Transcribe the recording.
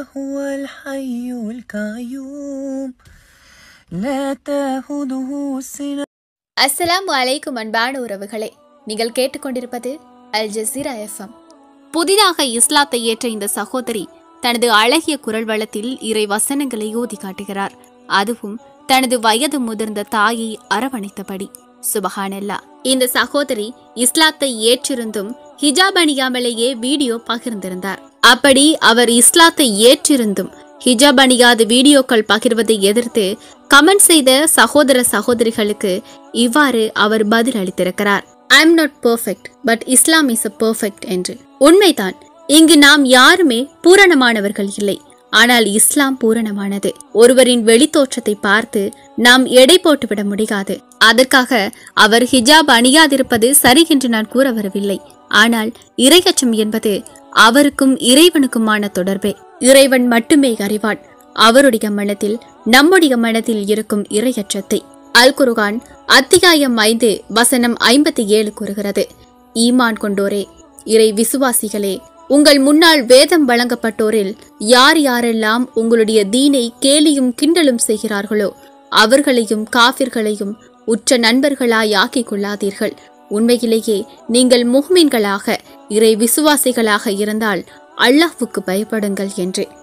هو الحي القيوم لا تأخذه سنة அஸ்ஸலாமு அலைக்கும் அன்பான உறவுகளே நீங்கள் கேட்டுக்கொண்டிருப்பது அல் ஜசீரா எஃப்எம் புதிதாக இஸ்லாத்தை ஏற்ற இந்த சகோதரி தனது அழகிய குரல் வளத்தில் இறை வசனங்களை ஓதி காட்டுகிறார் அதுவும் தனது வயது முதிர்ந்த தாயை அரவணைத்தபடி சுபஹானல்லா இந்த சகோதரி இஸ்லாத்தை ஏற்றிருந்தும் ஹிஜாப் அணியாமலேயே வீடியோ பகிர்ந்திருந்தார் அப்படி அவர் இஸ்லாத்தை ஏற்றிருந்தும் ஹிஜாப் அணியாத வீடியோக்கள் பகிர்வதை எதிர்த்து கமெண்ட் செய்த சகோதர சகோதரிகளுக்கு இவ்வாறு அவர் பதில் அளித்திருக்கிறார் I am not perfect but Islam is a perfect என்று உண்மைதான் இங்கு நாம் யாருமே பூரணமானவர்கள் இல்லை ஆனால் இஸ்லாம் பூரணமானது ஒருவரின் வெளித்தோற்றத்தை பார்த்து நாம் எடை போட்டுவிட முடியாது அதற்காக அவர் ஹிஜாப் அணியாதிருப்பது சரி என்று நான் கூற வரவில்லை ஆனால் இரையச்சம் என்பது அவருக்கும் இறைவனுக்குமான தொடர்பே இறைவன் மட்டுமே அறிவான் அவருடைய மனத்தில் நம்முடைய மனத்தில் இருக்கும் இரையச்சத்தை அல் குர்ஆன் அத்தியாயம் ஐந்து வசனம் ஐம்பத்தி ஏழு கூறுகிறது ஈமான் கொண்டோரே இறை விசுவாசிகளே உங்கள் முன்னால் வேதம் வழங்கப்பட்டோரில் யார் யாரெல்லாம் உங்களுடைய தீனை கேலியும் கிண்டலும் செய்கிறார்களோ அவர்களையும் காபிர்களையும் உற்ற நண்பர்களாய் ஆக்கிக் கொள்ளாதீர்கள் உண்மையிலேயே நீங்கள் முஹ்மின்களாக இறை விசுவாசிகளாக இருந்தால் அல்லாஹ்வுக்கு பயப்படுங்கள் என்று